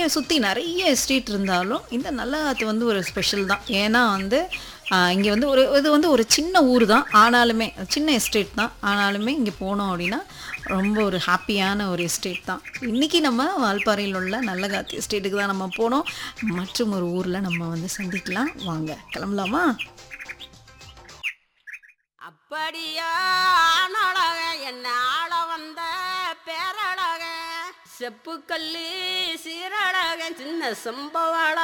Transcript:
சுற்றி நிறைய எஸ்டேட் இருந்தாலும் இந்த நல்லகாத்து வந்து ஒரு ஸ்பெஷல் தான் ஏன்னா வந்து இங்கே வந்து ஒரு இது வந்து ஒரு சின்ன ஊர் தான் ஆனாலுமே சின்ன எஸ்டேட் தான் ஆனாலுமே இங்கே போனோம் அப்படின்னா ரொம்ப ஒரு ஹாப்பியான ஒரு எஸ்டேட் தான் இன்றைக்கி நம்ம வால்பாறையில் உள்ள நல்லகாத்து எஸ்டேட்டுக்கு தான் நம்ம போனோம் மற்றும் ஒரு ஊரில் நம்ம வந்து சந்திக்கலாம் வாங்க கிளம்பலாமா அப்படியா ஆணழக என்ன ஆள வந்த பேரழக செப்புக்கல்லி சீரழக சின்ன சம்பவள